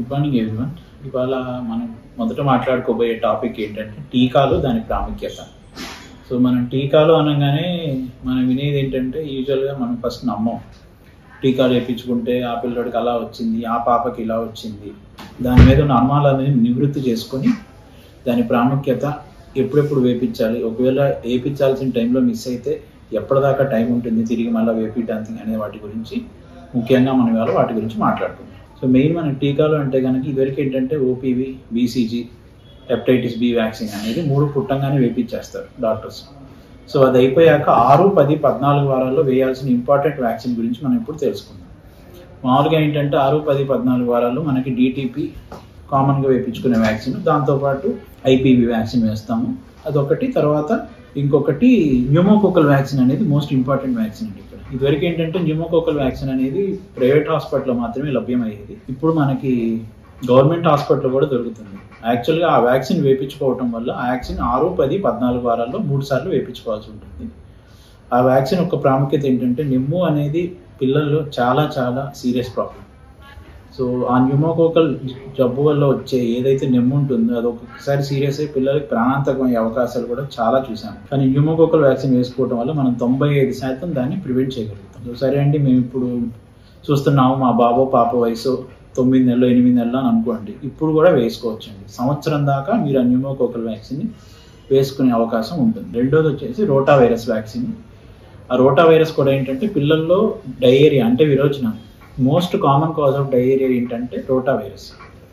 good morning everyone ఇవాళ మనం మొదట మాట్లాడుకోబోయే టాపిక్ ఏంటంటే టీకాలు దాని ప్రాముఖ్యత సో మనం టీకాలు అనగానే మనం వినేది ఏంటంటే యూజువల్గా మనం ఫస్ట్ నమ్మం టీకాలు వేయించుకుంటే ఆ పిల్లడికి అలా వచ్చింది ఆ పాపకి ఇలా వచ్చింది దాని మీద ఉన్న అనుమానాలని నివృత్తి చేసుకొని దాని ప్రాముఖ్యత ఎప్పుడెప్పుడు వేపించాలి ఒకవేళ వేపించాల్సిన టైంలో మిస్ అయితే ఎప్పటిదాకా టైం ఉంటుంది తిరిగి మళ్ళీ వేపించడానికి అనే వాటి గురించి ముఖ్యంగా మనం ఇవాళ వాటి గురించి మాట్లాడుకుందాం సో మెయిన్ మన టీకాలు అంటే కనుక ఇదివరకు ఏంటంటే OPV BCG hepatitis B vaccine అనేది మూడు పుట్టంగానే వేపించేస్తారు డాక్టర్స్ సో అది అయిపోయాక ఆరు పది పద్నాలుగు వారాల్లో వేయాల్సిన ఇంపార్టెంట్ వ్యాక్సిన్ గురించి మనం ఇప్పుడు తెలుసుకుందాం మామూలుగా ఏంటంటే ఆరు పది పద్నాలుగు వారాల్లో మనకి డిటిపి కామన్గా వేయించుకునే వ్యాక్సిన్ దాంతోపాటు ఐపీవీ వ్యాక్సిన్ వేస్తాము అదొకటి తర్వాత ఇంకొకటి న్యూమోకోకల్ వ్యాక్సిన్ అనేది మోస్ట్ ఇంపార్టెంట్ వ్యాక్సిన్ అండి ఇక్కడ ఇదివరకు ఏంటంటే న్యూమోకోకల్ వ్యాక్సిన్ అనేది ప్రైవేట్ హాస్పిటల్లో మాత్రమే లభ్యమయ్యేది ఇప్పుడు మనకి గవర్నమెంట్ హాస్పిటల్ కూడా దొరుకుతుంది యాక్చువల్గా ఆ వ్యాక్సిన్ వేయించుకోవటం వల్ల ఆ వ్యాక్సిన్ ఆరు పది పద్నాలుగు వారాల్లో మూడు సార్లు వేయించుకోవాల్సి ఉంటుంది ఆ వ్యాక్సిన్ యొక్క ప్రాముఖ్యత ఏంటంటే నిమ్ము అనేది పిల్లల్లో చాలా చాలా సీరియస్ ప్రాబ్లం సో ఆ న్యూమోకోకల్ జబ్బు వల్ల వచ్చే ఏదైతే నెమ్ము ఉంటుందో అది ఒక్కొక్కసారి సీరియస్ అయ్యి పిల్లలకి ప్రాణాంతకం అయ్యే అవకాశాలు కూడా చాలా చూసాం కానీ న్యూమోకోకల్ వ్యాక్సిన్ వేసుకోవడం వల్ల మనం తొంభై ఐదు శాతం దాన్ని ప్రివెంట్ చేయగలుగుతాం సో సరే అండి మేము ఇప్పుడు చూస్తున్నాము మా బాబో పాప వయసు తొమ్మిది నెలలు ఎనిమిది నెలలు అని అనుకోండి ఇప్పుడు కూడా వేసుకోవచ్చండి సంవత్సరం దాకా మీరు ఆ న్యూమోకోకల్ వ్యాక్సిన్ వేసుకునే అవకాశం ఉంటుంది రెండోది వచ్చేసి రోటా వైరస్ వ్యాక్సిన్ ఆ రోటా వైరస్ కూడా ఏంటంటే పిల్లల్లో డయేరియా అంటే విరోచనం most common cause of diarrhoea ఏంటంటే రోటా వైరస్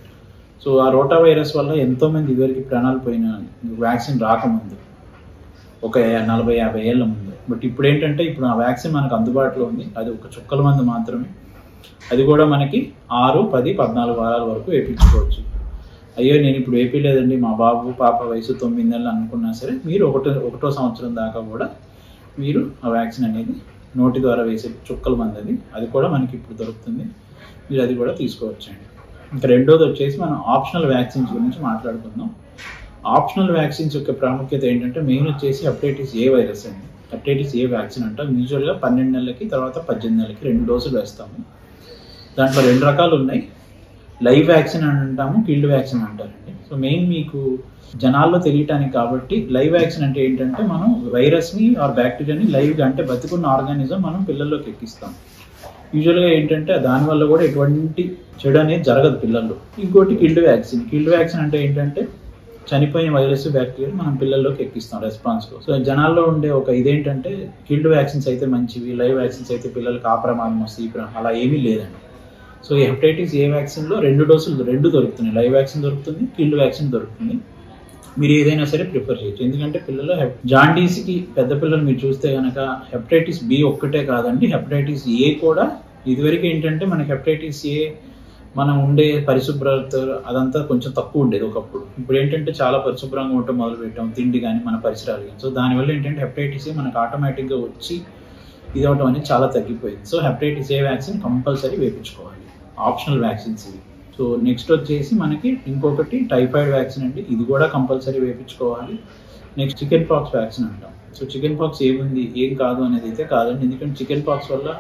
సో ఆ రోటా వైరస్ వల్ల ఎంతోమంది ఇదివరకు ప్రాణాలు పోయిన వ్యాక్సిన్ రాకముందు ఒక నలభై యాభై ఏళ్ళ ముందు బట్ ఇప్పుడు ఏంటంటే ఇప్పుడు ఆ వ్యాక్సిన్ మనకు అందుబాటులో ఉంది అది ఒక చుక్కల మంది మాత్రమే అది కూడా మనకి ఆరు పది పద్నాలుగు వారాల వరకు వేయించుకోవచ్చు అయ్యో నేను ఇప్పుడు వేపించలేదండి మా బాబు పాప వయసు తొమ్మిది నెలలు అనుకున్నా సరే మీరు ఒకటో ఒకటో సంవత్సరం దాకా కూడా మీరు ఆ వ్యాక్సిన్ అనేది నోటి ద్వారా వేసే చుక్కల మంది అది అది కూడా మనకి ఇప్పుడు దొరుకుతుంది మీరు అది కూడా తీసుకోవచ్చండి ఇంకా రెండోది వచ్చేసి మనం ఆప్షనల్ వ్యాక్సిన్స్ గురించి మాట్లాడుకుందాం ఆప్షనల్ వ్యాక్సిన్స్ యొక్క ప్రాముఖ్యత ఏంటంటే మెయిన్ వచ్చేసి హెపటైటిస్ ఏ వైరస్ అండి హెపటైటిస్ ఏ వ్యాక్సిన్ అంటాం యూజువల్గా పన్నెండు నెలలకి తర్వాత పద్దెనిమిది నెలలకి రెండు డోసులు వేస్తాము దాంట్లో రెండు రకాలు ఉన్నాయి లైవ్ వ్యాక్సిన్ అని అంటాము కిల్డ్ వ్యాక్సిన్ అంటారండి సో మెయిన్ మీకు జనాల్లో తెలియటానికి కాబట్టి లైవ్ వ్యాక్సిన్ అంటే ఏంటంటే మనం వైరస్ని ఆర్ బ్యాక్టీరియాని లైవ్గా అంటే బతికున్న ఆర్గానిజం మనం పిల్లల్లోకి ఎక్కిస్తాం యూజువల్గా ఏంటంటే దానివల్ల కూడా ఎటువంటి చెడు అనేది జరగదు పిల్లల్లో ఇంకోటి కిల్డ్ వ్యాక్సిన్ కిల్డ్ వ్యాక్సిన్ అంటే ఏంటంటే చనిపోయిన వైరస్ బ్యాక్టీరియా మనం పిల్లల్లోకి ఎక్కిస్తాం రెస్పాన్స్లో సో జనాల్లో ఉండే ఒక ఇదేంటంటే కిల్డ్ వ్యాక్సిన్స్ అయితే మంచివి లైవ్ వ్యాక్సిన్స్ అయితే పిల్లలకి ఆ ప్రమాదం వస్తుంది ఈ ప్రమాదం అలా ఏమీ లేదండి సో ఈ హెపటైటిస్ ఏ వ్యాక్సిన్లో రెండు డోసులు రెండు దొరుకుతున్నాయి లైవ్ వ్యాక్సిన్ దొరుకుతుంది కిల్డ్ వ్యాక్సిన్ దొరుకుతుంది మీరు ఏదైనా సరే ప్రిఫర్ చేయొచ్చు ఎందుకంటే పిల్లలు జాండీస్కి పెద్ద పిల్లలు మీరు చూస్తే కనుక హెపటైటిస్ బి ఒక్కటే కాదండి హెపటైటిస్ ఏ కూడా ఇదివరకు ఏంటంటే మనకి హెపటైటిస్ ఏ మనం ఉండే పరిశుభ్రత అదంతా కొంచెం తక్కువ ఉండేది ఒకప్పుడు ఇప్పుడు ఏంటంటే చాలా పరిశుభ్రంగా ఉండటం మొదలు పెట్టాం తిండి కానీ మన పరిసరాలు కానీ సో దానివల్ల ఏంటంటే హెపటైటిస్ ఏ మనకు ఆటోమేటిక్గా వచ్చి ఇది అవటం అనేది చాలా తగ్గిపోయింది so hepatitis A vaccine compulsory వేయించుకోవాలి ఆప్షనల్ వ్యాక్సిన్స్ ఇవి సో నెక్స్ట్ వచ్చేసి మనకి ఇంకొకటి టైఫాయిడ్ వ్యాక్సిన్ అండి ఇది కూడా కంపల్సరీ వేయించుకోవాలి నెక్స్ట్ చికెన్ పాక్స్ వ్యాక్సిన్ అంటాం సో చికెన్ పాక్స్ ఏముంది ఏం కాదు అనేది అయితే కాదండి ఎందుకంటే చికెన్ పాక్స్ వల్ల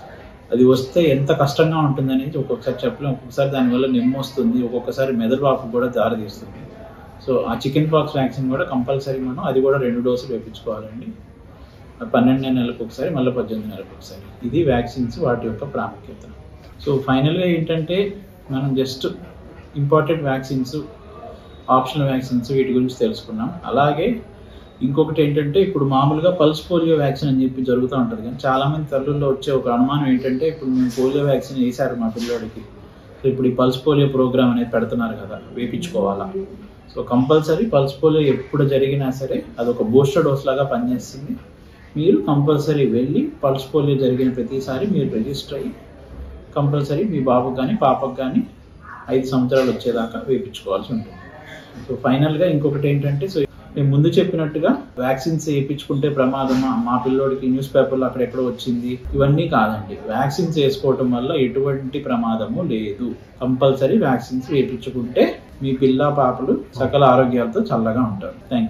అది వస్తే ఎంత కష్టంగా ఉంటుంది అనేది ఒక్కొక్కసారి చెప్పలేం ఒక్కొక్కసారి దానివల్ల నెమ్ము వస్తుంది ఒక్కొక్కసారి మెదడు వాపు కూడా దారితీస్తుంది సో ఆ చికెన్ పాక్స్ వ్యాక్సిన్ కూడా కంపల్సరీ మనం అది కూడా రెండు డోసులు వేయించుకోవాలండి పన్నెండు నెలలకు ఒకసారి మళ్ళీ పద్దెనిమిది నెలలకు ఒకసారి ఇది వ్యాక్సిన్స్ వాటి యొక్క ప్రాముఖ్యత సో ఫైనల్గా ఏంటంటే మనం just important vaccines optional vaccines వీటి గురించి తెలుసుకున్నాం అలాగే ఇంకొకటి ఏంటంటే ఇప్పుడు మామూలుగా పల్స్ పోలియో వ్యాక్సిన్ అని చెప్పి జరుగుతూ ఉంటుంది కానీ చాలామంది తల్లుల్లో వచ్చే ఒక అనుమానం ఏంటంటే ఇప్పుడు మేము పోలియో వ్యాక్సిన్ వేశారు మా పిల్లోడికి సో ఇప్పుడు ఈ పల్స్ పోలియో ప్రోగ్రామ్ అనేది పెడుతున్నారు కదా వేపించుకోవాలా సో కంపల్సరీ పల్స్ పోలియో ఎప్పుడు జరిగినా సరే అది ఒక బూస్టర్ డోస్ లాగా పనిచేస్తుంది మీరు కంపల్సరీ వెళ్ళి పల్స్ పోలియో జరిగిన ప్రతిసారి మీరు రిజిస్టర్ అయ్యి కంపల్సరీ మీ బాబుకి కానీ పాపకు కానీ ఐదు సంవత్సరాలు వచ్చేదాకా వేయించుకోవాల్సి ఉంటుంది సో ఫైనల్గా ఇంకొకటి ఏంటంటే సో నేను ముందు చెప్పినట్టుగా వ్యాక్సిన్స్ వేయించుకుంటే ప్రమాదమా మా పిల్లోడికి న్యూస్ పేపర్లో అక్కడెక్కడో వచ్చింది ఇవన్నీ కాదండి వ్యాక్సిన్స్ వేసుకోవటం వల్ల ఎటువంటి ప్రమాదము లేదు కంపల్సరీ వ్యాక్సిన్స్ వేయించుకుంటే మీ పిల్ల పాపలు సకల ఆరోగ్యాలతో చల్లగా ఉంటారు థ్యాంక్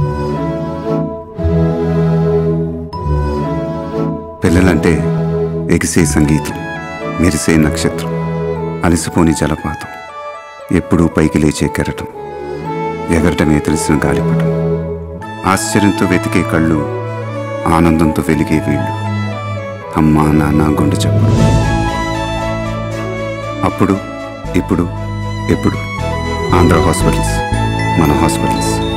యూ పిల్లలంటే ఎగిసే సంగీతం మెరిసే నక్షత్రం అలసిపోని జలపాతం ఎప్పుడూ పైకి లేచే కెరటం ఎగరటమే తెలిసిన గాలిపటం ఆశ్చర్యంతో వెతికే కళ్ళు ఆనందంతో వెలిగే వీళ్ళు అమ్మా నాన్న గుండె చప్పుడు అప్పుడు ఇప్పుడు ఎప్పుడు ఆంధ్ర హాస్పిటల్స్ మన హాస్పిటల్స్